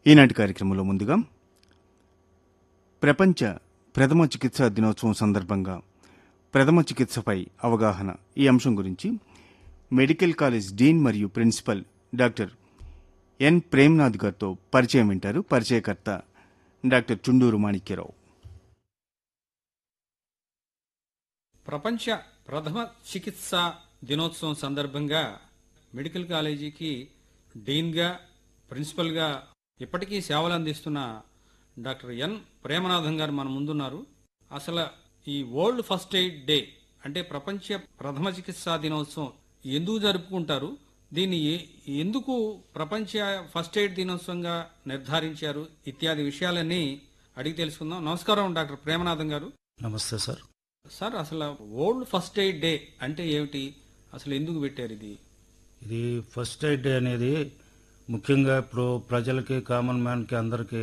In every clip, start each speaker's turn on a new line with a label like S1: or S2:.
S1: ఈనాటి కార్యక్రమంలో ముందుగా ప్రపంచ ప్రథమ చికిత్సా దినోత్సవం సందర్భంగా ప్రథమ చికిత్సపై అవగాహన ఈ అంశం గురించి మెడికల్ కాలేజ్ డీన్ మరియు ప్రిన్సిపల్ డాక్టర్ ఎన్ ప్రేమ్నాథ్ గారితో పరిచయం వింటారు పరిచయకర్త డాక్టర్ చుండూరు మాణిక్యరావు
S2: ప్రపంచ ప్రథమ చికిత్సా దినోత్సవం సందర్భంగా మెడికల్ కాలేజీకి డీన్గా ప్రిన్సిపల్గా ఇప్పటికీ సేవలు అందిస్తున్న డాక్టర్ ఎన్ ప్రేమనాథన్ గారు మన ముందున్నారు అసలు ఈ వరల్డ్ ఫస్ట్ ఎయిడ్ డే అంటే ప్రపంచ ప్రథమ చికిత్సా దినోత్సవం ఎందుకు జరుపుకుంటారు దీన్ని ఏ- ఎందుకు ప్రపంచ ఫస్ట్ ఎయిడ్ దినోత్సవంగా నిర్ధారించారు ఇత్యాది విషయాలన్నీ అడిగి తెలుసుకుందాం నమస్కారం డాక్టర్ ప్రేమనాథన్ గారు
S3: నమస్తే సార్
S2: సార్ అసలు వరల్డ్ ఫస్ట్ ఎయిడ్ డే అంటే ఏమిటి అసలు ఎందుకు పెట్టారు ఇది
S3: ఇది ఫస్ట్ ఎయిడ్ డే అనేది ముఖ్యంగా ఇప్పుడు ప్రజలకి కామన్ మ్యాన్కి అందరికీ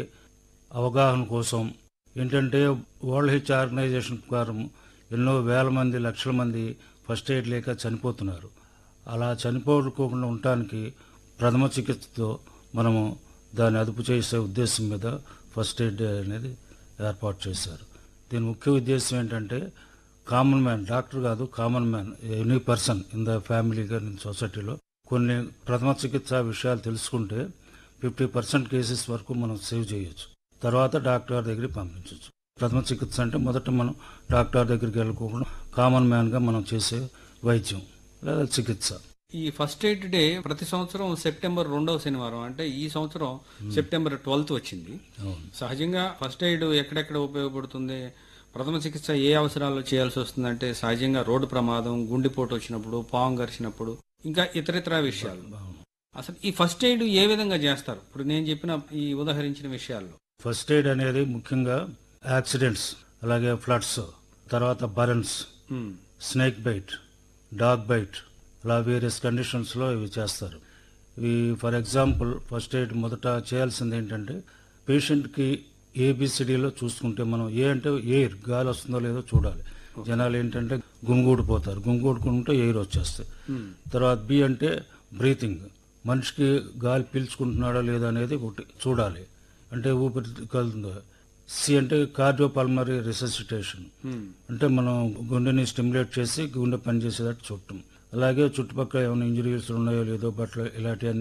S3: అవగాహన కోసం ఏంటంటే వరల్డ్ హెల్త్ ఆర్గనైజేషన్ ప్రకారం ఎన్నో వేల మంది లక్షల మంది ఫస్ట్ ఎయిడ్ లేక చనిపోతున్నారు అలా చనిపోకుండా ఉండటానికి ప్రథమ చికిత్సతో మనము దాన్ని అదుపు చేసే ఉద్దేశం మీద ఫస్ట్ ఎయిడ్ డే అనేది ఏర్పాటు చేశారు దీని ముఖ్య ఉద్దేశం ఏంటంటే కామన్ మ్యాన్ డాక్టర్ కాదు common man any person in the family కానీ సొసైటీలో కొన్ని ప్రథమ చికిత్స విషయాలు తెలుసుకుంటే ఫిఫ్టీ పర్సెంట్ కేసెస్ వరకు మనం సేవ్ చేయొచ్చు తర్వాత డాక్టర్ గారి దగ్గరికి పంపించవచ్చు ప్రథమ చికిత్స అంటే మొదట మనం డాక్టర్ దగ్గరికి వెళ్ళకోకుండా కామన్ మ్యాన్గా మనం చేసే వైద్యం లేదా చికిత్స
S2: ఈ ఫస్ట్ ఎయిడ్ డే ప్రతి సంవత్సరం సెప్టెంబర్ రెండవ శనివారం అంటే ఈ సంవత్సరం సెప్టెంబర్ ట్వెల్త్ వచ్చింది
S3: అవును
S2: సహజంగా ఫస్ట్ ఎయిడ్ ఎక్కడెక్కడ ఉపయోగపడుతుంది ప్రథమ చికిత్స ఏ అవసరాల్లో చేయాల్సి వస్తుందంటే సహజంగా రోడ్డు ప్రమాదం గుండెపోటు వచ్చినప్పుడు పాము గరిచినప్పుడు ఇంకా ఇతరితర విషయాలు అసలు ఈ ఫస్ట్ ఎయిడ్ ఏ విధంగా చేస్తారు ఇప్పుడు నేను చెప్పిన ఈ ఉదాహరించిన విషయాల్లో
S3: ఫస్ట్ ఎయిడ్ అనేది ముఖ్యంగా యాక్సిడెంట్స్ అలాగే ఫ్లడ్స్ తర్వాత burns
S2: um,
S3: snake bite dog bite అలా వేరియస్ కండిషన్స్లో ఇవి చేస్తారు ఇవి ఫర్ ఎగ్జాంపుల్ ఫస్ట్ ఎయిడ్ మొదట చేయాల్సింది ఏంటంటే పేషెంట్కి ఏబిసిడిలో చూసుకుంటే మనం ఏ అంటే ఎయిర్ గాలి వస్తుందో లేదో చూడాలి జనాలు ఏంటంటే గుమిగూడిపోతారు గుమిగూడుకుంటే ఎయిర్ వచ్చేస్తాయి
S2: ఉమ్,
S3: తర్వాత బి అంటే బ్రీతింగ్ మనిషికి గాలి పీల్చుకుంటున్నాడా లేదా అనేది ఒకటి చూడాలి అంటే ఊపిరి కలుతుందో సి అంటే కార్డియోపల్మరీ రిససిటేషన్
S2: ఉమ్,
S3: అంటే మనం గుండెని స్టిమ్యులేట్ చేసి గుండె పనిచేసేటట్టు చూడటం అలాగే చుట్టుపక్కల ఏమైనా ఇంజరీస్ ఉన్నాయో లేదో బట్ ఇలాంటివన్నీ